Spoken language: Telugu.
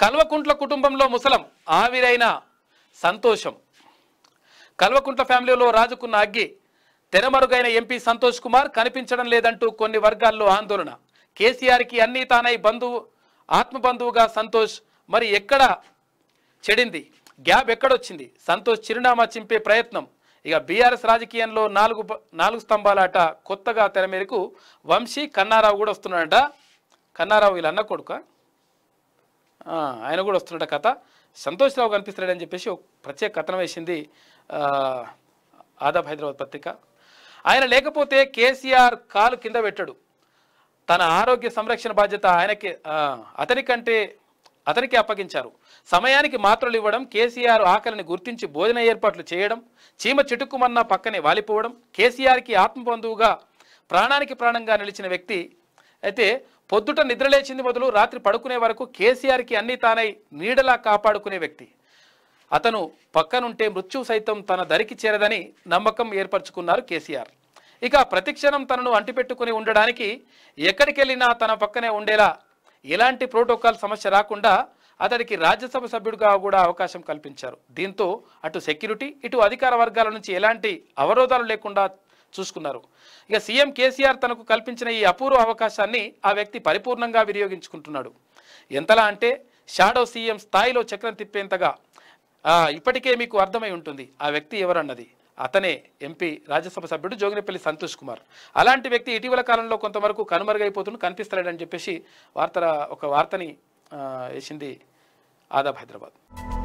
కల్వకుంట్ల కుటుంబంలో ముసలం ఆవిరైన సంతోషం కల్వకుంట్ల ఫ్యామిలీలో రాజుకున్న అగ్గి తెరమరుగైన ఎంపీ సంతోష్ కుమార్ కనిపించడం లేదంటూ కొన్ని వర్గాల్లో ఆందోళన కేసీఆర్కి అన్నీ తానై బంధువు ఆత్మబంధువుగా సంతోష్ మరి ఎక్కడ చెడింది గ్యాప్ ఎక్కడొచ్చింది సంతోష్ చిరునామా చింపే ప్రయత్నం ఇక బీఆర్ఎస్ రాజకీయంలో నాలుగు ప- నాలుగు స్తంభాలాట కొత్తగా తెర మీదకు వంశీ కన్నారావు కూడా వస్తున్నాడట కన్నారావు వీళ్ళ అన్న కొడుక ఆ, ఆయన కూడా వస్తున్నట కథ సంతోష్ రావు కనిపిస్తున్నాడని చెప్పేసి ఒక ప్రత్యేక కథనం వేసింది ఆ, ఆదాబ్ హైదరాబాద్ పత్రిక ఆయన లేకపోతే కేసీఆర్ కాలు కింద పెట్టడు తన ఆరోగ్య సంరక్షణ బాధ్యత ఆయనకి ఆ, అతనికంటే అతనికి అప్పగించారు సమయానికి మాత్రలు ఇవ్వడం కేసీఆర్ ఆకలిని గుర్తించి భోజన ఏర్పాట్లు చేయడం చీమ చిటుక్కుమన్న పక్కనే వాలిపోవడం కేసీఆర్కి ఆత్మబంధువుగా ప్రాణానికి ప్రాణంగా నిలిచిన వ్యక్తి అయితే పొద్దుట నిద్రలేచింది మొదలు రాత్రి పడుకునే వరకు కేసీఆర్కి అన్నీ తానై నీడలా కాపాడుకునే వ్యక్తి అతను పక్కనుంటే మృత్యువు సైతం తన దరికి చేరదని నమ్మకం ఏర్పరచుకున్నారు కేసీఆర్ ఇక ప్రతిక్షణం తనను అంటిపెట్టుకుని ఉండడానికి ఎక్కడికి వెళ్ళినా తన పక్కనే ఉండేలా ఎలాంటి ప్రోటోకాల్ సమస్య రాకుండా అతడికి రాజ్యసభ సభ్యుడిగా కూడా అవకాశం కల్పించారు దీంతో అటు సెక్యూరిటీ ఇటు అధికార వర్గాల నుంచి ఎలాంటి అవరోధాలు లేకుండా చూసుకున్నారు ఇక సీఎం కేసీఆర్ తనకు కల్పించిన ఈ అపూర్వ అవకాశాన్ని ఆ వ్యక్తి పరిపూర్ణంగా వినియోగించుకుంటున్నాడు ఎంతలా అంటే షాడో సీఎం స్థాయిలో చక్రం తిప్పేంతగా ఆ, ఇప్పటికే మీకు అర్థమై ఉంటుంది ఆ వ్యక్తి ఎవరన్నది అతనే ఎంపీ రాజ్యసభ సభ్యుడు జోగినపల్లి సంతోష్ కుమార్ అలాంటి వ్యక్తి ఇటీవల కాలంలో కొంతవరకు కనుమరుగైపోతుంది కనిపిస్తాడని చెప్పేసి వార్త ఒక వార్తని ఆ, వేసింది ఆదాబ్ హైదరాబాద్